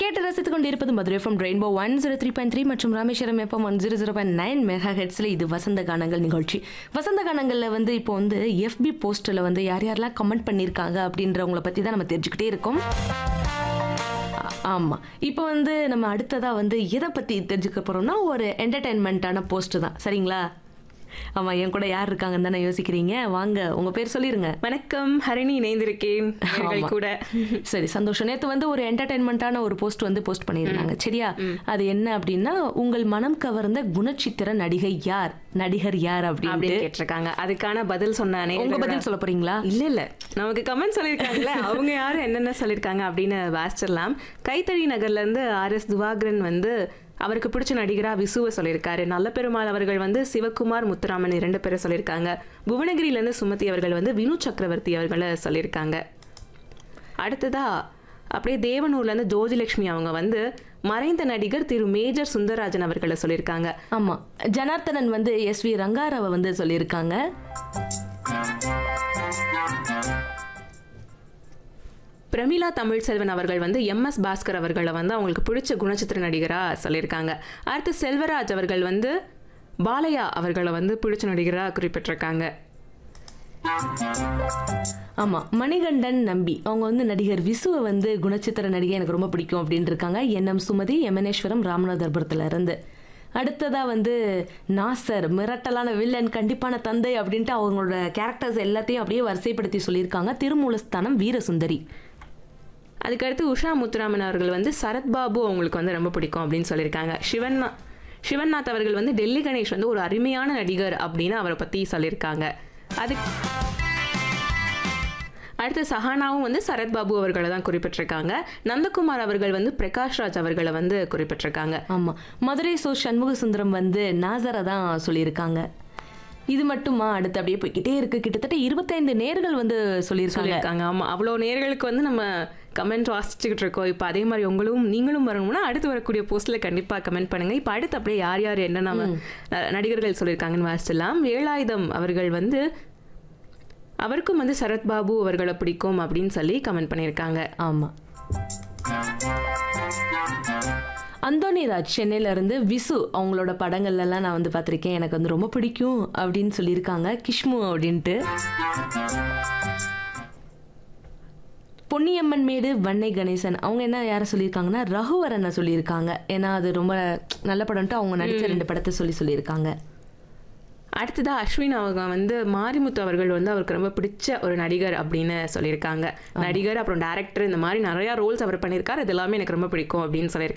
கேட்டு ரசித்துக் கொண்டிருப்பது Madurai FM rainbow one zero three point three மற்றும் Rameswaram FM one zero zero point nine mega ஹெட்ஸில் இது வசந்த கானங்கள் நிகழ்ச்சி வசந்த கானங்களில் வந்து இப்போ வந்து எஃபி போஸ்ட்டில் வந்து யார் யாரெல்லாம் கமெண்ட் பண்ணியிருக்காங்க அப்படின்றவங்கள பற்றி தான் நம்ம தெரிஞ்சுக்கிட்டே இருக்கோம் ஆ- ஆமா இப்போ வந்து நம்ம அடுத்ததா வந்து எதை பத்தி தெரிஞ்சுக்க போறோம்னா ஒரு என்டர்டைன்மெண்ட்டான போஸ்ட் தான் சரிங்களா ஆமா என் கூட யார் இருக்காங்கன்னு தானே யோசிக்கிறீங்க வாங்க உங்க பேர் சொல்லிருங்க வணக்கம் ஹரிணி இணைந்திருக்கேன் நேயர்கள் ஆமா. கூட சரி சந்தோஷம் நேத்து வந்து ஒரு என்டர்டைன்மெண்ட்டான ஒரு போஸ்ட் வந்து போஸ்ட் பண்ணியிருந்தாங்க சரியா அது என்ன அப்படின்னா உங்கள் மனம் கவர்ந்த குணச்சித்திர நடிகை யார் நடிகர் யார் அப்படின்னு அப்படின்னு கேட்டிருக்காங்க அதுக்கான பதில் சொன்ன உங்க நேயர்களோட- பதில் சொல்ல போறீங்களா இல்ல இல்ல நமக்கு கமெண்ட் சொல்லியிருக்காங்கல்ல அவங்க யாரும் என்னென்ன சொல்லியிருக்காங்க அப்படின்னு வாசிச்சிடலாம் கைத்தறி நகர்ல இருந்து ஆர் எஸ் துவாகரன் வந்து அவருக்கு பிடிச்ச நடிகரா விசுவை சொல்லியிருக்காரு நல்ல பெருமாள் அவர்கள் வந்து சிவகுமார் முத்துராமன் இரண்டு பேரை சொல்லியிருக்காங்க புவனகிரியில இருந்து சுமதி அவர்கள் வந்து வினு சக்கரவர்த்தி அவர்களை சொல்லியிருக்காங்க அடுத்ததா அப்படியே தேவனூர்ல இருந்து ஜோதிலட்சுமி அவங்க வந்து மறைந்த நடிகர் திரு மேஜர் சுந்தரராஜன் அவர்களை சொல்லியிருக்காங்க ஆமா ஜனார்த்தனன் வந்து எஸ் வி ரங்காராவை வந்து சொல்லியிருக்காங்க பிரமிளா தமிழ்செல்வன் அவர்கள் வந்து எம் எஸ் பாஸ்கர் அவர்களை வந்து அவங்களுக்கு பிடிச்ச குணச்சித்திர நடிகரா சொல்லியிருக்காங்க அடுத்து செல்வராஜ் அவர்கள் வந்து பாலையா அவர்களை வந்து பிடிச்ச நடிகரா குறிப்பிட்டிருக்காங்க ஆமா மணிகண்டன் நம்பி அவங்க வந்து நடிகர் விசுவை வந்து குணச்சித்திர நடிகை எனக்கு ரொம்ப பிடிக்கும் அப்படின்னு இருக்காங்க என்எம் சுமதி எமனேஸ்வரம் ராமநாதபுரத்துல இருந்து அடுத்ததா வந்து நாசர் மிரட்டலான வில்லன் கண்டிப்பான தந்தை அப்படின்ட்டு அவங்களோட கேரக்டர்ஸ் எல்லாத்தையும் அப்படியே வரிசைப்படுத்தி சொல்லியிருக்காங்க திருமூலஸ்தானம் வீரசுந்தரி அதுக்கடுத்து உஷா முத்துராமன் அவர்கள் வந்து சரத்பாபு அவங்களுக்கு வந்து ரொம்ப பிடிக்கும் அப்படின்னு சொல்லியிருக்காங்க சிவன்னா சிவன்நாத் அவர்கள் வந்து டெல்லி கணேஷ் வந்து ஒரு அருமையான நடிகர் அப்படின்னு அவரை பத்தி சொல்லியிருக்காங்க அது அடுத்து சஹானாவும் வந்து சரத்பாபு அவர்களை தான் குறிப்பிட்டிருக்காங்க நந்தகுமார் அவர்கள் வந்து பிரகாஷ் ராஜ் அவர்களை வந்து குறிப்பிட்டிருக்காங்க ஆமா மதுரை சோ சண்முக சுந்தரம் வந்து நாசரை தான் சொல்லியிருக்காங்க இது மட்டுமா அடுத்து அப்படியே போய்க்கிட்டே இருக்கு கிட்டத்தட்ட இருபத்தைந்து நேர்கள் வந்து சொல்லியிருக்காங்க சொல்லியிருக்காங்க ஆமா அவ்வளோ நேர்களுக்கு வந்து நம்ம கமெண்ட் வாசிச்சுக்கிட்டு இருக்கோம் இப்போ அதே மாதிரி உங்களும் நீங்களும் வரணும்னா அடுத்து வரக்கூடிய போஸ்ட்ல கண்டிப்பா கமெண்ட் பண்ணுங்க இப்போ அடுத்து அப்படியே யார் யார் என்ன நம்ம ந- நடிகர்கள் சொல்லியிருக்காங்கன்னு வாசிச்சிடலாம் வேலாயுதம் அவர்கள் வந்து அவருக்கும் வந்து சரத்பாபு அவர்களை பிடிக்கும் அப்படின்னு சொல்லி கமெண்ட் பண்ணியிருக்காங்க ஆமா அந்தோனி ராஜ் சென்னையில இருந்து விசு அவங்களோட படங்கள்ல எல்லாம் நான் வந்து பார்த்திருக்கேன் எனக்கு வந்து ரொம்ப பிடிக்கும் அப்படின்னு சொல்லியிருக்காங்க கிஷ்மு அப்படின்ட்டு பொன்னியம்மன் மேடு வன்னை கணேசன் அவங்க என்ன யாரை சொல்லியிருக்காங்கன்னா ரகுவரனை சொல்லியிருக்காங்க ஏன்னா அது ரொம்ப நல்ல படம்ட்டு அவங்க நடிச்ச ரெண்டு படத்தை சொல்லி சொல்லியிருக்காங்க அடுத்ததா அஸ்வின் அவங்க வந்து மாரிமுத்து அவர்கள் வந்து அவருக்கு ரொம்ப பிடிச்ச ஒரு நடிகர் அப்படின்னு சொல்லியிருக்காங்க நடிகர் அப்புறம் டேரக்டர் இந்த மாதிரி நிறைய ரோல்ஸ் அவர் பண்ணியிருக்காரு இது எல்லாமே எனக்கு ரொம்ப பிடிக்கும் அப்படின்னு சொல்லியிருக்காங்க